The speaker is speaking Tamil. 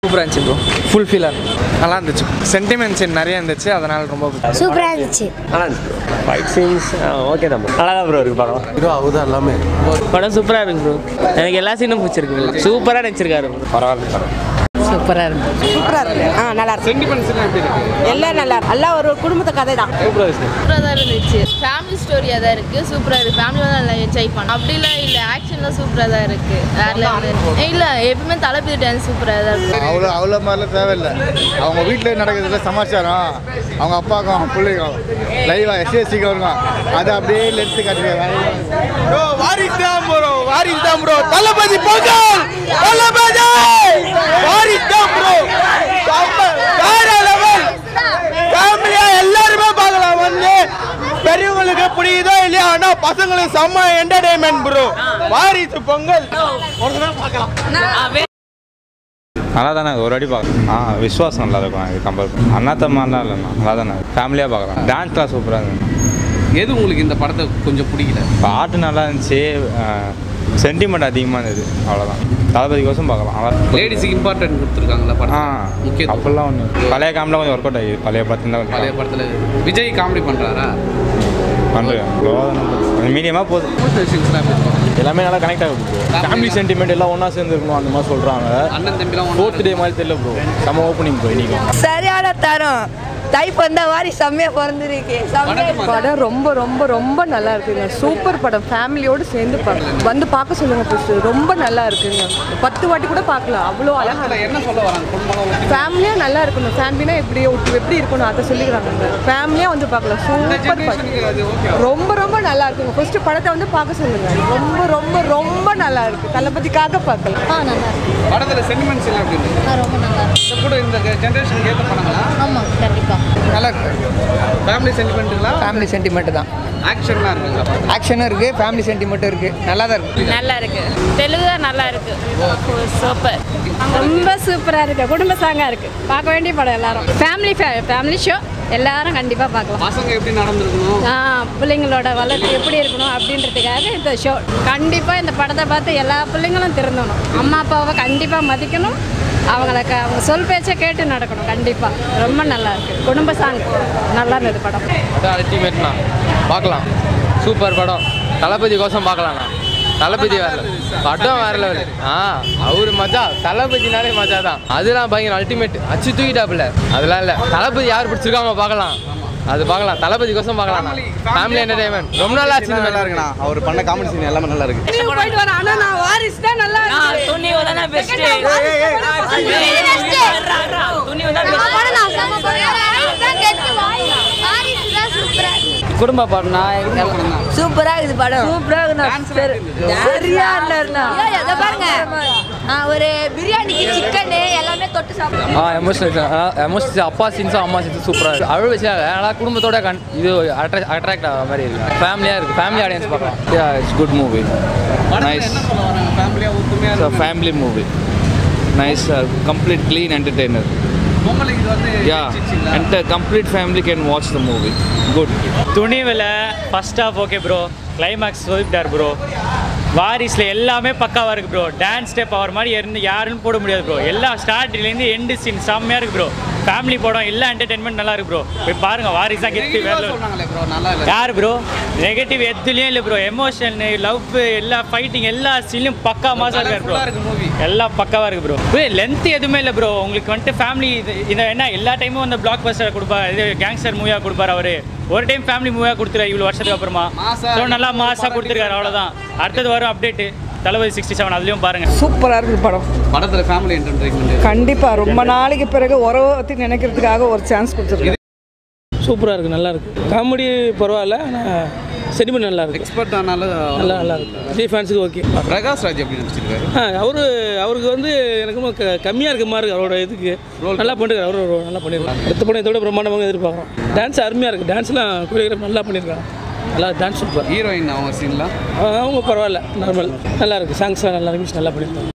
சூப்பராக இருந்துச்சு ப்ரோ ஃபுல் ஃபீலாக நல்லா இருந்துச்சு சென்டிமெண்ட் சீன் நிறைய இருந்துச்சு அதனால் ரொம்ப பிடிக்கும் சூப்பராக இருந்துச்சு நல்லா இருந்துச்சு ப்ரோ ஃபைட் சீன்ஸ் ஓகே தான் நல்லா தான் ப்ரோ இருக்கு படம் ஹீரோ அவதான் எல்லாமே படம் சூப்பராக இருக்கு ப்ரோ எனக்கு எல்லா சீனும் பிடிச்சிருக்கு சூப்பராக நடிச்சிருக்காரு பரவாயில்ல படம் சூப்பராக இருக்கு சூப்பராக இருக்கு ஆ நல்லா இருக்கு சென்டிமெண்ட் சீன் எப்படி இருக்கு எல்லாம் நல்லா இருக்கு எல்லாம் ஒரு குடும்பத்து கதை தான் சூப்பராக தான் இருந்துச்சு ஃபேமிலி ஸ்டோரியாக தான் இருக்குது சூப்பராக இருக்குது ஃபேமிலியோட நல்லா என்ஜாய் பண்ணலாம் அப்படிலாம் இல்லை ஆக்ஷன்லாம் சூப்பராக தான் இருக்குது வேற லெவலில் இல்லை எப்பவுமே தளபதி டான்ஸ் சூப்பராக தான் இருக்கும் அவ்வளோ அவ்வளோ மாதிரிலாம் தேவையில்லை அவங்க வீட்டில் நடக்கிறதுல சமாச்சாரம் அவங்க அப்பாவுக்கும் அவங்க பிள்ளைக்கும் லைவாக எஸ்எஸ்சிக்கு வருவாங்க அதை அப்படியே லென்த்து காட்டுறேன் வாரிசு தான் ப்ரோ வாரிசு தான் ப்ரோ தளபதி பொங்கல் தளபதி வாரிசு தான் ப்ரோ வேற லெவல் ஃபேமிலியா எல்லாருமே பார்க்கலாம் வந்து பெரியவங்களுக்கு பிடிக்குதோ இல்லையா ஆனா பசங்களுக்கு செம்ம என்டர்டைன்மெண்ட் ப்ரோ வாரிசு பொங்கல் நல்லா தானே ஒரு வாட்டி பார்க்கலாம் ஆ விஸ்வாசம் நல்லா இருக்கும் இது கம்பேர் பண்ணி அண்ணாத்தம்மாலாம் இல்லைண்ணா நல்லா தானே ஃபேமிலியாக பார்க்கலாம் டான்ஸ்லாம் சூப்பராக இருந்துச்சு எது உங்களுக்கு இந்த படத்தை கொஞ்சம் பிடிக்கல பாட்டு நல்லா இருந்துச்சு சென்டிமெண்ட் அதிகமாக இருந்தது அவ்வளோதான் தளபதிக்கோசம் பார்க்கலாம் அவ்வளோ லேடிஸுக்கு இம்பார்ட்டன்ட் கொடுத்துருக்காங்களா ஆ படம் முக்கியத்துவம் அப்போல்லாம் ஒன்று பழைய காமெலாம் கொஞ்சம் ஒர்க் அவுட் ஆகி பழைய படத்துல தான் பழைய படத்தில் விஜய் காமெடி பண்ணுறாரா பண்ணுறேன் மீடியமாக போகுது சீன்ஸ்லாம் எப்படி இருக்கும்? எல்லாமே நல்லா கனெக்ட் ஆகுது ப்ரோ ஃபேமிலி சென்டிமெண்ட் எல்லாம் ஒன்றா சேர்ந்து இருக்கணும் அந்த மாதிரி சொல்கிறாங்க அண்ணன் தம்பிலாம் ஒண்ணா ஃபோர்த் டே மாதிரி தெரியல ப்ரோ செம்ம ஓப்பனிங் ப்ரோ இன்னைக்கு சரியான தரம் டைப் வந்த மாதிரி செம்மையா பிறந்திருக்கு செம்மையா படம் ரொம்ப ரொம்ப ரொம்ப நல்லா இருக்குங்க சூப்பர் படம் ஃபேமிலியோடு சேர்ந்து பார்க்கலாம் வந்து பார்க்க சொல்லுங்க ஃபர்ஸ்ட் ரொம்ப நல்லா இருக்குங்க பத்து வாட்டி கூட பார்க்கலாம் அவ்வளோ அழகா படத்துல என்ன சொல்ல வராங்க குடும்பம் ஃபேமிலியாக நல்லா இருக்கணும் ஃபேமிலினா எப்படி எப்படி இருக்கணும் அதை சொல்லிக்கிறாங்க ஃபேமிலியாக வந்து பார்க்கலாம் சூப்பர் படம் அது ஓகே ரொம்ப ரொம்ப நல்லா இருக்குங்க ஃபர்ஸ்ட் படத்தை வந்து பார்க்க சொல்லுங்க ரொம்ப ரொம்ப ரொம்ப நல்லா இருக்கு தளபதிக்காக பார்க்கலாம் ஆ நல்லா இருக்கு படத்தில் சென்டிமெண்ட் சீன் எப்படி இருக்கு ஆ ரொம்ப நல்லா இருக்கு இந்த கூட இந்த ஜென்ரேஷனுக்கு ஏற்ற படங்களா ஆமாம் கண்டிப்பாக நல்லா இருக்கு ஃபேமிலி சென்டிமெண்ட்டுங்களா ஃபேமிலி சென்டிமெண்ட் தான் ஆக்ஷன்லாம் இருக்குங்களா படத்துல? ஆக்ஷனும் இருக்குது ஃபேமிலி சென்டிமெண்ட்டும் இருக்குது நல்லா தான் இருக்குது நல்லா இருக்கு தெலுங்கு தான் நல்லா இருக்கு சூப்பர் ரொம்ப சூப்பராக இருக்கு குடும்ப சாங்காக இருக்கு பார்க்க வேண்டிய படம் எல்லாரும் ஃபேமிலி ஃபேமிலி ஷோ எல்லாரும் கண்டிப்பாக பார்க்கலாம் பசங்க எப்படி நடந்திருக்கணும் ஆ, பிள்ளைங்களோட வளர்ச்சி எப்படி இருக்கணும் அப்படின்றதுக்காக இந்த ஷோ கண்டிப்பாக இந்த படத்தை பார்த்து எல்லா பிள்ளைங்களும் திருந்தணும் அம்மா அப்பாவை கண்டிப்பாக மதிக்கணும் அவங்கள க அவங்க சொல் பேச்சை கேட்டு நடக்கணும் கண்டிப்பாக ரொம்ப நல்லா இருக்கு குடும்ப சாங் நல்லா இருந்தது படம் அதான் அல்டிமேட்ண்ணா பார்க்கலாம் சூப்பர் படம் தளபதி கோசம் பார்க்கலாம்ண்ணா தளபதி வேற level. படம் வேற லெவல் ஆ அவரு மஜா தளபதினாலே மஜா தான் அதெல்லாம் பயங்கர அல்டிமேட் அச்சு தூக்கிட்டாப்புல அதெல்லாம் இல்லை தளபதி யார் பிடிச்சிருக்காங்க பார்க்கலாம் அது பார்க்கலாம் தளபதி கோசம் பார்க்கலாம் ஃபேமிலி என்டர்டைன்மெண்ட் ரொம்ப நல்லா ஆச்சு நல்லா இருக்குண்ணா அவர் பண்ண காமெடி சீன் எல்லாமே நல்லா இருக்கு போயிட்டு வரேன் ஆனால் நான் வாரிசு தான் நல்லா குடும்ப படம்னா சூப்பரா இருக்குது படம் சூப்பரா இருக்குது சரியா இருந்தாருண்ணா பாருங்க ஆ, ஒரு பிரியாணிக்கு சிக்கனு எல்லாமே தொட்டு சாப்பிடுவோம் ஆ எமோஷனல் எமோஷனல் அப்பா சீன்ஸும் அம்மா சீன்ஸும் சூப்பராக இருக்குது அழுவ வச்சு அதனால குடும்பத்தோட கண் இது அட்ராக்ட் அட்ராக்ட் ஆகிற மாதிரி இருக்கு ஃபேமிலியாக இருக்குது ஃபேமிலி ஆடியன்ஸ் பார்க்கலாம் இட்ஸ் குட் மூவி நைஸ் என்ன சொல்ல வராங்க ஃபேமிலியாக ஒத்துமையாக family movie nice complete clean entertainer பொங்கலுக்கு இது வந்து yeah enter complete family can watch the movie good துணிவில் first half okay bro climax சொல்லிட்டார் ப்ரோ வாரிஸில் எல்லாமே பக்காவாக இருக்குது ப்ரோ டான்ஸ் ஸ்டெப் அவர் மாதிரி இருந்து யாருன்னு போட முடியாது ப்ரோ எல்லா ஸ்டார்ட்லேருந்து எண்டு சீன் செம்மையாக இருக்குது ப்ரோ ஃபேமிலி படம் எல்லா என்டர்டைன்மெண்ட் நல்லா இருக்கு ப்ரோ போய் பாருங்க வாரிஸ் தான் கெத்து நெகட்டிவாக வேற சொன்னாங்களே ப்ரோ நல்லா இல்லை யார் ப்ரோ நெகட்டிவ் எதுலேயும் இல்லை ப்ரோ எமோஷன் லவ் எல்லா ஃபைட்டிங் எல்லா சீன்லையும் பக்கா மாசா இருக்காரு ப்ரோ ஃபுல்லாக இருக்கு மூவி எல்லாம் பக்காவாக இருக்கு ப்ரோ ப்ரோ லென்த் எதுவுமே இல்லை ப்ரோ உங்களுக்கு வந்துட்டு ஃபேமிலி இது இந்த என்ன எல்லா டைமும் வந்து பிளாக் பஸ்டர் கொடுப்பாரு இது கேங்ஸ்டர் மூவியாக கொடுப்பாரு அவரு ஒரு டைம் ஃபேமிலி மூவியாக கொடுத்துருவாரு இவ்வளோ வருஷத்துக்கு அப்புறமா மாசா ஸோ நல்லா மாசாக கொடுத்துருக்காரு அவ்வளோதான் அடுத்தது வரும் அப்டேட்டு தளபதி சிக்ஸ்டி செவன் அதுலேயும் பாருங்க சூப்பராக இருக்குது படம் படத்தில் ஃபேமிலி என்டர்டைன்மெண்ட் கண்டிப்பாக ரொம்ப நாளைக்கு பிறகு உறவை பற்றி நினைக்கிறதுக்காக ஒரு சான்ஸ் கொடுத்துருக்கேன் சூப்பராக இருக்குது நல்லா இருக்குது காமெடி பரவாயில்ல ஆனால் சென்டிமெண்ட் நல்லா இருக்கு எக்ஸ்பர்ட் ஆனாலும் நல்லா நல்லா இருக்கு விஜய் ஃபேன்ஸுக்கு ஓகே பிரகாஷ் ராஜ் எப்படி நடிச்சிருக்காரு அவரு அவருக்கு வந்து எனக்கு ரொம்ப க- கம்மியா இருக்க மாதிரி இருக்கு அவரோட இதுக்கு நல்லா பண்ணிருக்காரு அவரு நல்லா பண்ணிருக்காரு அடுத்த படம் இதோட பிரம்மாண்டமாக எதிர்பார்க்குறோம் டான்ஸ் அருமையாக இருக்குது டான்ஸ்லாம் கொரியோகிராஃப் நல்லா பண்ணியிருக்காங்க நல்லா டான்ஸ் சூப்பர் ஹீரோயின் அவங்க சீன்லாம் அவங்க பரவாயில்ல நார்மல் நல்லா இருக்குது சாங்ஸ்லாம் நல்லா இருக்கு நல்லா பண்ணியிருக்காங்க